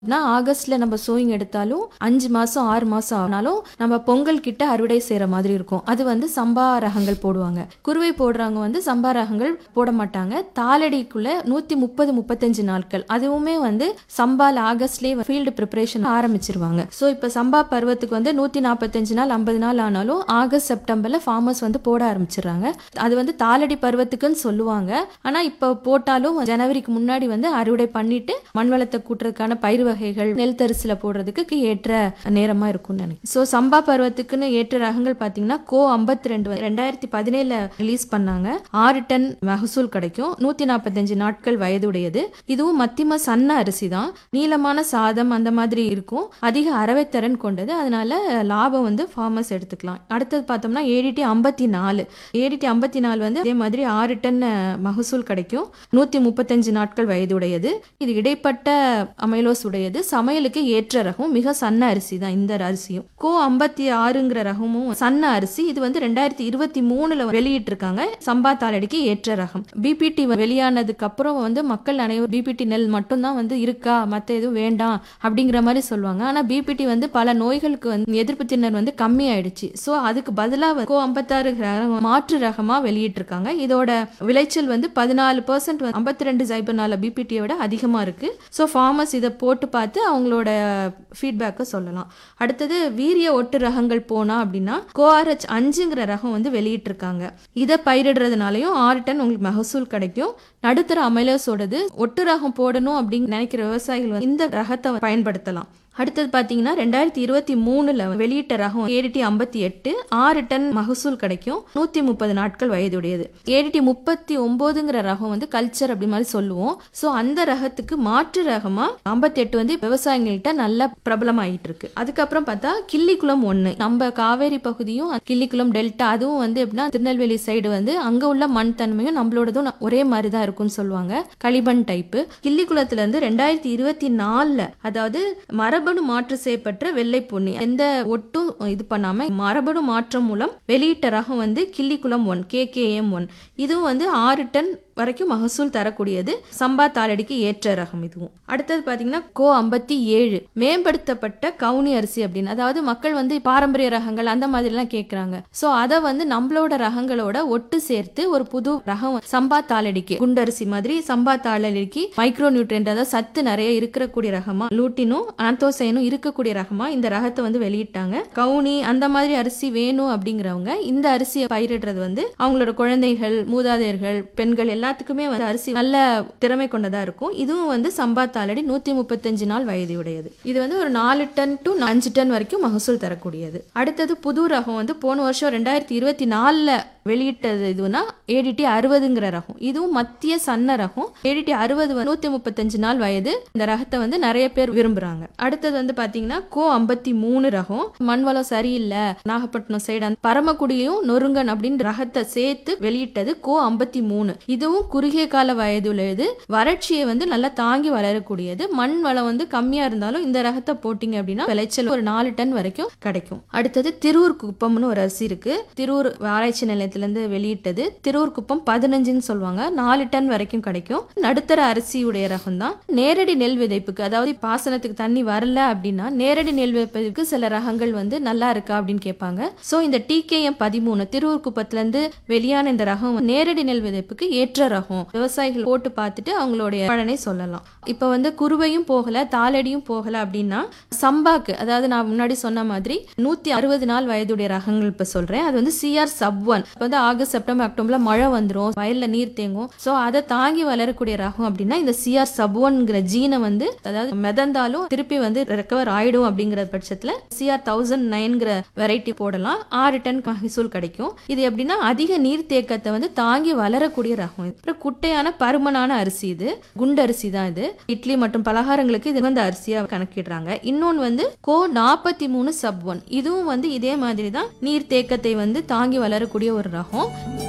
நான் ஆகஸ்ட்ல நம்ம சோயிங் எடுத்தாலும் அஞ்சு மாசம் ஆறு மாசம் ஆனாலும் நம்ம பொங்கல் கிட்ட அறுவடை செய்யற மாதிரி இருக்கும் அது வந்து சம்பா ரகங்கள் போடுவாங்க குருவை போடுறவங்க வந்து சம்பா ரகங்கள் போட மாட்டாங்க தாளடிக்குள்ள நூத்தி முப்பது முப்பத்தஞ்சு நாட்கள் அதுவுமே வந்து சம்பால ஆகஸ்ட்லயே ஃபீல்டு ப்ரிப்பரேஷன் ஆரம்பிச்சிருவாங்க ஸோ இப்போ சம்பா பருவத்துக்கு வந்து நூத்தி நாற்பத்தஞ்சு நாள் ஐம்பது நாள் ஆனாலும் ஆகஸ்ட் செப்டம்பர்ல ஃபார்மர்ஸ் வந்து போட ஆரம்பிச்சிடுறாங்க அது வந்து தாளடி பருவத்துக்குன்னு சொல்லுவாங்க ஆனா இப்போ போட்டாலும் ஜனவரிக்கு முன்னாடி வந்து அறுவடை பண்ணிட்டு மண் வளத்தை கூட்டுறதுக்கான பயிர் வகைகள் நெல் தரிசில போடுறதுக்கு ஏற்ற நேரமா இருக்கும்னு நினைக்கிறேன் ஸோ சம்பா பருவத்துக்குன்னு ஏற்ற ரகங்கள் பாத்தீங்கன்னா கோ ஐம்பத்தி ரெண்டு ரெண்டாயிரத்தி பதினேழுல ரிலீஸ் பண்ணாங்க ஆறு டன் மகசூல் கிடைக்கும் நூத்தி நாற்பத்தஞ்சு நாட்கள் வயதுடையது இதுவும் மத்தியம சன்ன அரிசி தான் நீளமான சாதம் அந்த மாதிரி இருக்கும் அதிக அரவைத்திறன் கொண்டது அதனால லாபம் வந்து ஃபார்மர்ஸ் எடுத்துக்கலாம் அடுத்தது பார்த்தோம்னா ஏடிடி ஐம்பத்தி நாலு ஏடிடி ஐம்பத்தி நாலு வந்து அதே மாதிரி ஆறு டன் அஹ், மகசூல் கிடைக்கும் நூத்தி முப்பத்தஞ்சு நாட்கள் வயதுடையது இது இடைப்பட்ட அமைலோஸ் உடையது சமையலுக்கு ஏற்ற ரகம் மிக சன்ன அரிசி தான் இந்த அரிசியும் கோ ஐம்பத்தி ஆறுங்கிற ரகமும் சன்ன அரிசி இது வந்து ரெண்டாயிரத்தி இருபத்தி மூணுல வெளியிட்டிருக்காங்க சம்பா தாளடிக்கு ஏற்ற ரகம் பிபிடி வெளியானதுக்கு அப்புறம் வந்து மக்கள் அனைவரும் பிபிடி நெல் மட்டும்தான் வந்து இருக்கா மத்த எதுவும் வேண்டாம் அப்படிங்கிற மாதிரி சொல்லுவாங்க ஆனா பிபிடி வந்து பல நோய்களுக்கு வந்து எதிர்ப்பு திறன் வந்து கம்மி ஆயிடுச்சு ஸோ அதுக்கு பதிலாக கோ ஐம்பத்தாறு ரகம் மாற்று ரகமா வெளியிட்டிருக்காங்க இதோட விளைச்சல் வந்து பதினாலு பர்சன்ட் ஐம்பத்தி ரெண்டு சைபர் நாலு பிபிடியை விட அதிகமா இருக்கு ஸோ ஃபார்மர்ஸ் இதை போட்டு பார்த்து அவங்களோட ஃபீட்பேக்கை சொல்லலாம் அடுத்தது வீரிய ஒட்டு ரகங்கள் போனா அப்படின்னா கோஆர்ஹெச் அஞ்சுங்கிற ரகம் வந்து வெளியிட்டிருக்காங்க இதை பயிரிடுறதுனாலையும் ஆறு டன் உங்களுக்கு மகசூல் கிடைக்கும் நடுத்தர அமைலோஸோடது ஒட்டு ரகம் போடணும் அப்படின்னு நினைக்கிற விவசாயிகள் வந்து இந்த ரகத்தை பயன்படுத்தலாம் அடுத்தது பார்த்தீங்கன்னா ரெண்டாயிரத்தி இருபத்தி மூணுல வெளியிட்ட ரகம் ஏடிடி ஐம்பத்தி எட்டு ஆறு டன் மகசூல் கிடைக்கும் நூத்தி முப்பது நாட்கள் வயதுடையது ஏடிடி முப்பத்தி ஒன்பதுங்கிற ரகம் வந்து கல்ச்சர் அப்படி மாதிரி சொல்லுவோம் ஸோ அந்த ரகத்துக்கு மாற்று ரகமா ஐம்பத்தி எட்டு வந்து விவசாயிகள்கிட்ட நல்ல பிரபலமாயிட்டு இருக்கு அதுக்கப்புறம் பார்த்தா கிள்ளிக்குளம் ஒன்று நம்ம காவேரி பகுதியும் கிள்ளிக்குளம் டெல்டா அதுவும் வந்து எப்படின்னா திருநெல்வேலி சைடு வந்து அங்க உள்ள மண் தன்மையும் நம்மளோடதும் ஒரே மாதிரி தான் இருக்கும்னு சொல்லுவாங்க களிமண் டைப்பு கிள்ளிக்குளத்துல இருந்து ரெண்டாயிரத்தி இருபத்தி நாலுல அதாவது மரபணு மாற்று செய்யப்பட்ட வெள்ளை பொன்னி எந்த ஒட்டும் இது பண்ணாம மரபணு மாற்றம் மூலம் வெளியிட்ட ரகம் வந்து கிள்ளிக்குளம் ஒன் கேகேஎம் ஒன் இதுவும் வந்து ஆறு டன் வரைக்கும் மகசூல் தரக்கூடியது சம்பா தாளடிக்கு ஏற்ற ரகம் இதுவும் அடுத்தது பாத்தீங்கன்னா கோ ஐம்பத்தி ஏழு மேம்படுத்தப்பட்ட கவுனி அரிசி அப்படின்னு அதாவது மக்கள் வந்து பாரம்பரிய ரகங்கள் அந்த மாதிரி எல்லாம் கேக்குறாங்க சோ அதை வந்து நம்மளோட ரகங்களோட ஒட்டு சேர்த்து ஒரு புது ரகம் சம்பா தாளடிக்கு குண்டரிசி மாதிரி சம்பா தாளடிக்கு மைக்ரோ நியூட்ரியன்ட் அதாவது சத்து நிறைய இருக்கக்கூடிய ரகமா லூட்டினும் ஆந்தோசைனும் இருக்கக்கூடிய ரகமா இந்த ரகத்தை வந்து வெளியிட்டாங்க கவுனி அந்த மாதிரி அரிசி வேணும் அப்படிங்கிறவங்க இந்த அரிசியை பயிரிடுறது வந்து அவங்களோட குழந்தைகள் மூதாதையர்கள் பெண்கள் எல்லாத்துக்குமே வந்து அரிசி நல்ல திறமை கொண்டதா இருக்கும் இதுவும் வந்து சம்பா தாளடி நூத்தி முப்பத்தஞ்சு நாள் வயதுடையது இது வந்து ஒரு நாலு டன் டு அஞ்சு டன் வரைக்கும் மகசூல் தரக்கூடியது அடுத்தது புது ரகம் வந்து போன வருஷம் ரெண்டாயிரத்தி இருபத்தி நாலுல வெளியிட்டது இதுனா ஏடிடி அறுபதுங்கிற ரகம் இதுவும் மத்திய சன்ன ரகம் ஏடிடி அறுபது நூத்தி முப்பத்தஞ்சு நாள் வயது இந்த ரகத்தை வந்து நிறைய பேர் விரும்புறாங்க அடுத்தது வந்து பாத்தீங்கன்னா கோ ஐம்பத்தி மூணு ரகம் மண் வளம் சரியில்லை நாகப்பட்டினம் சைடு அந்த பரமக்குடியும் நொறுங்கன் அப்படின்னு ரகத்தை சேர்த்து வெளியிட்டது கோ ஐம்பத்தி மூணு இதுவும் குறுகிய கால வயதுள்ளது வறட்சியை வந்து நல்லா தாங்கி வளரக்கூடியது மண் வளம் வந்து கம்மியா இருந்தாலும் இந்த ரகத்தை போட்டீங்க அப்படின்னா விளைச்சல் ஒரு நாலு டன் வரைக்கும் கிடைக்கும் அடுத்தது திருவூர் குப்பம்னு ஒரு அரிசி இருக்கு திருவூர் ஆராய்ச்சி நிலையத்திலிருந்து வெளியிட்டது திருவூர் குப்பம் பதினஞ்சுன்னு சொல்லுவாங்க நாலு டன் வரைக்கும் கிடைக்கும் நடுத்தர அரிசியுடைய ரகம் தான் நேரடி நெல் விதைப்புக்கு அதாவது பாசனத்துக்கு தண்ணி வரல அப்படின்னா நேரடி நெல் விதைப்புக்கு சில ரகங்கள் வந்து நல்லா இருக்கா அப்படின்னு கேட்பாங்க சோ இந்த டிகேஎம் பதிமூணு திருவூர் குப்பத்துல இருந்து வெளியான இந்த ரகம் நேரடி நெல் விதைப்புக்கு ஏற்ற ரகம் விவசாயிகள் போட்டு பார்த்துட்டு அவங்களுடைய பலனை சொல்லலாம் இப்ப வந்து குருவையும் போகல தாளடியும் போகல அப்படின்னா சம்பாக்கு அதாவது நான் முன்னாடி சொன்ன மாதிரி நூத்தி அறுபது நாள் வயதுடைய ரகங்கள் இப்ப சொல்றேன் அது வந்து சிஆர் சப் ஒன் இப்ப வந்து ஆகஸ்ட் செப்டம்பர் அக்டோபர்ல மழை வந்துரும் வயல்ல நீர் தேங்கும் சோ அதை தாங்கி வளரக்கூடிய ரகம் அப்படின்னா இந்த சிஆர் சப் ஒன்ங்கிற ஜீனை வந்து அதாவது மிதந்தாலும் திருப்பி வந்து ரெக்கவர் ஆயிடும் அப்படிங்கிற பட்சத்துல சிஆர் தௌசண்ட் நைன்கிற வெரைட்டி போடலாம் ஆறு டன் மகசூல் கிடைக்கும் இது எப்படின்னா அதிக நீர் தேக்கத்தை வந்து தாங்கி வளரக்கூடிய ரகம் இது. அப்புறம் குட்டையான பருமனான அரிசி இது குண்டு அரிசி தான் இது இட்லி மற்றும் பலகாரங்களுக்கு இது வந்து அரிசியா கணக்கிடுறாங்க இன்னொன்னு வந்து கோ நாற்பத்தி மூணு சப் ஒன் இதுவும் வந்து இதே மாதிரி தான் நீர் தேக்கத்தை வந்து தாங்கி வளரக்கூடிய ஒரு ரகம்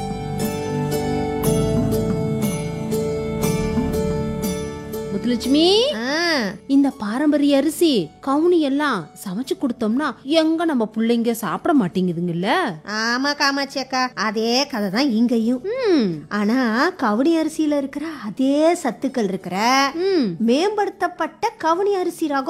முத்துலட்சுமி இந்த பாரம்பரிய அரிசி கவுனி எல்லாம் சமைச்சு கொடுத்தோம்னா எங்க நம்ம பிள்ளைங்க சாப்பிட மாட்டேங்குதுங்கல்ல ஆமா காமாட்சி அக்கா அதே கதை தான் இங்கேயும் ம், ஆனா கவுனி அரிசியில இருக்கிற அதே சத்துக்கள் இருக்கிற ம். மேம்படுத்தப்பட்ட கவுனி அரிசி ரகம்